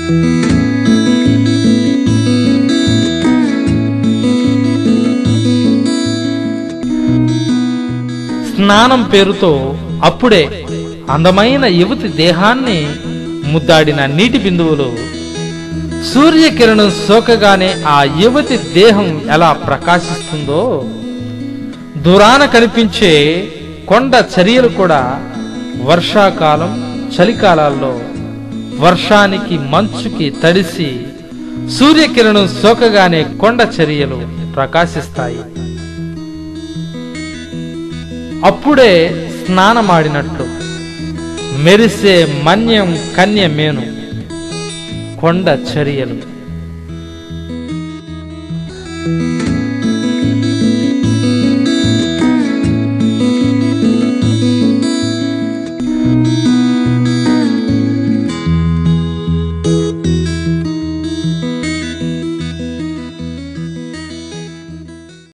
స్నానం పేరుతో అప్పుడే అందమైన యువతి దేహాన్ని ముద్దాడిన నీటి బిందువులు సూర్యకిరణం సోకగానే ఆ యువతి దేహం ఎలా ప్రకాశిస్తుందో దూరాన కనిపించే కొండ చర్యలు కూడా వర్షాకాలం చలికాలాల్లో వర్షానికి మంచుకి తడిసి సూర్యకిరణం సోకగానే కొండ చర్యలు ప్రకాశిస్తాయి అప్పుడే స్నానమాడినట్లు మెరిసే మన్యం కన్య మేను కొండ చర్యలు